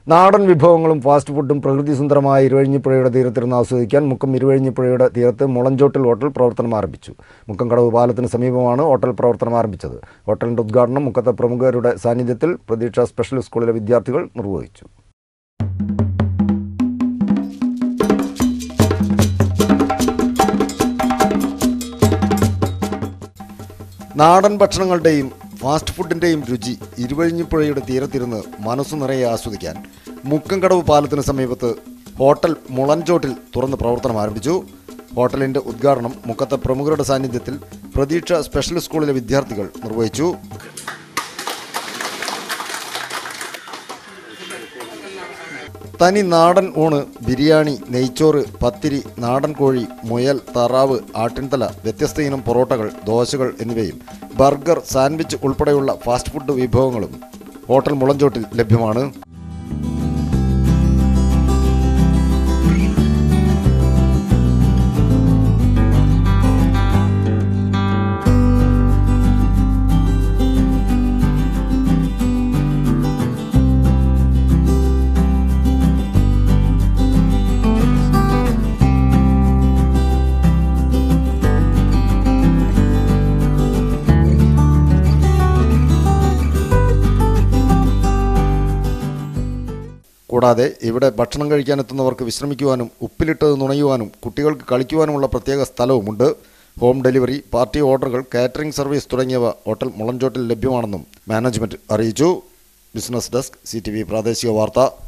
നാടൻ വിഭവങ്ങളും ഫാസ്റ്റ് ഫുഡും പ്രകൃതി സുന്ദരമായ ഇരുവഴിഞ്ഞിപ്പുഴയുടെ തീരത്തിരുന്ന് ആസ്വദിക്കാൻ മുക്കം ഇരുവഴിഞ്ഞിപ്പുഴയുടെ തീരത്ത് മുളഞ്ചോട്ടിൽ ഹോട്ടൽ പ്രവർത്തനം ആരംഭിച്ചു മുക്കം കടവ് പാലത്തിന് സമീപമാണ് ഹോട്ടൽ പ്രവർത്തനം ആരംഭിച്ചത് ഹോട്ടലിന്റെ ഉദ്ഘാടനം മുക്കത്തെ പ്രമുഖരുടെ സാന്നിധ്യത്തിൽ പ്രതീക്ഷ സ്പെഷ്യൽ സ്കൂളിലെ വിദ്യാർത്ഥികൾ നിർവഹിച്ചു നാടൻ ഭക്ഷണങ്ങളുടെയും ഫാസ്റ്റ് ഫുഡിൻ്റെയും രുചി ഇരുവഴിഞ്ഞിപ്പുഴയുടെ തീരത്തിരുന്ന് മനസ്സു നിറയെ ആസ്വദിക്കാൻ മുക്കംകടവ് പാലത്തിന് സമീപത്ത് ഹോട്ടൽ മുളഞ്ചോട്ടിൽ തുറന്ന് പ്രവർത്തനം ആരംഭിച്ചു ഹോട്ടലിൻ്റെ ഉദ്ഘാടനം മുക്കത്തെ പ്രമുഖരുടെ സാന്നിധ്യത്തിൽ പ്രതീക്ഷ സ്പെഷ്യൽ സ്കൂളിലെ വിദ്യാർത്ഥികൾ നിർവഹിച്ചു തനി നാടൻ ഊണ് ബിരിയാണി നെയ്ച്ചോറ് പത്തിരി നാടൻ കോഴി മുയൽ താറാവ് ആട്ടിൻതല വ്യത്യസ്ത ഇനം പൊറോട്ടകൾ ദോശകൾ എന്നിവയും ബർഗർ സാൻഡ്വിച്ച് ഉൾപ്പെടെയുള്ള ഫാസ്റ്റ് ഫുഡ് വിഭവങ്ങളും ഹോട്ടൽ മുളഞ്ചോട്ടിൽ ലഭ്യമാണ് കൂടാതെ ഇവിടെ ഭക്ഷണം കഴിക്കാനെത്തുന്നവർക്ക് വിശ്രമിക്കുവാനും ഉപ്പിലിട്ടത് നുണയുവാനും കുട്ടികൾക്ക് കളിക്കുവാനുമുള്ള പ്രത്യേക സ്ഥലവുമുണ്ട് ഹോം ഡെലിവറി പാർട്ടി ഓർഡറുകൾ കാറ്ററിംഗ് സർവീസ് തുടങ്ങിയവ ഹോട്ടൽ മുളഞ്ചോട്ടിൽ ലഭ്യമാണെന്നും മാനേജ്മെൻറ്റ് അറിയിച്ചു ബിസിനസ് ഡെസ്ക് സി പ്രാദേശിക വാർത്ത